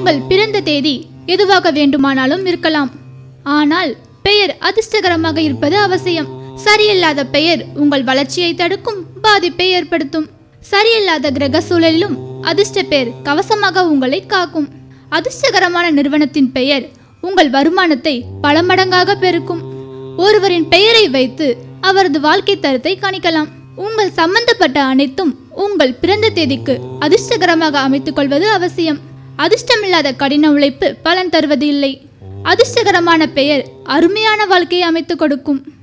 உங்கள் பிறந்த தேதி எதுவாக வேண்டுமானாலும் இருக்கலாம் ஆனால் பெயர் அதிர்ஷ்டகரமாக இருப்பது அவசியம் சரியில்லாத பெயர் உங்கள் வளர்ச்சியை தடுக்கும் பாதிப்பை ஏற்படுத்தும் சரியில்லாத கிரக சூழலிலும் அதிர்ஷ்ட பெயர் கவசமாக உங்களை காக்கும் அதிர்ஷ்டகரமான நிறுவனத்தின் பெயர் உங்கள் வருமானத்தை பல மடங்காக பெருக்கும் ஒருவரின் பெயரை வைத்து அவரது வாழ்க்கை தரத்தை கணிக்கலாம் உங்கள் சம்பந்தப்பட்ட அனைத்தும் உங்கள் பிறந்த தேதிக்கு அதிர்ஷ்டகரமாக அமைத்துக் கொள்வது அவசியம் அதிர்ஷ்டமில்லாத கடின உழைப்பு பலன் தருவது இல்லை அதிர்ஷ்டகரமான பெயர் அருமையான வாழ்க்கையை அமைத்துக் கொடுக்கும்